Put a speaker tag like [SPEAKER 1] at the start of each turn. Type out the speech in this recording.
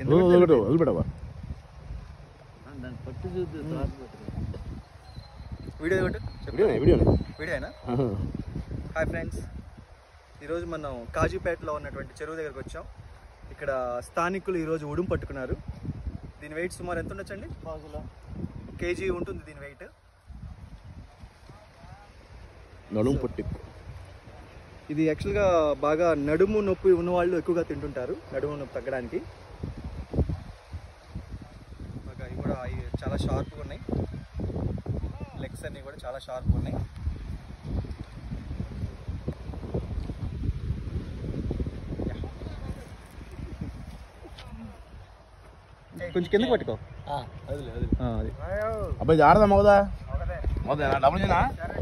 [SPEAKER 1] కింద
[SPEAKER 2] వదిలిపెట్టు వదిలిపెట్టవా
[SPEAKER 3] దాన్ని పట్టు చూద్దు తాడు పట్టు
[SPEAKER 1] వీడియో ఇవ్వండి
[SPEAKER 2] వీడియోనే వీడియోనే
[SPEAKER 1] వీడియోనా హాయ్ ఫ్రెండ్స్ ఈరోజు మనం కాజీపేటలో ఉన్నటువంటి చెరువు దగ్గరకు వచ్చాం ఇక్కడ స్థానికులు ఈరోజు ఉడుం పట్టుకున్నారు దీని వెయిట్ సుమారు ఎంత ఉండొచ్చండి కేజీ ఉంటుంది దీని వెయిట్
[SPEAKER 2] నడుము పట్టి
[SPEAKER 1] ఇది యాక్చువల్గా బాగా నడుము నొప్పి ఉన్న వాళ్ళు ఎక్కువగా తింటుంటారు నడుము నొప్పి తగ్గడానికి బాగా ఇవి కూడా అవి చాలా షార్ప్గా ఉన్నాయి లెగ్స్ అన్నీ కూడా చాలా షార్ప్గా ఉన్నాయి కొంచెం కిందకి పట్టుకో
[SPEAKER 3] వదిలే వదిలే
[SPEAKER 1] ఆ, అది
[SPEAKER 2] అబ్బాయి జాగ్రత్త మగదా మొదలు డబ్బులు చేయనా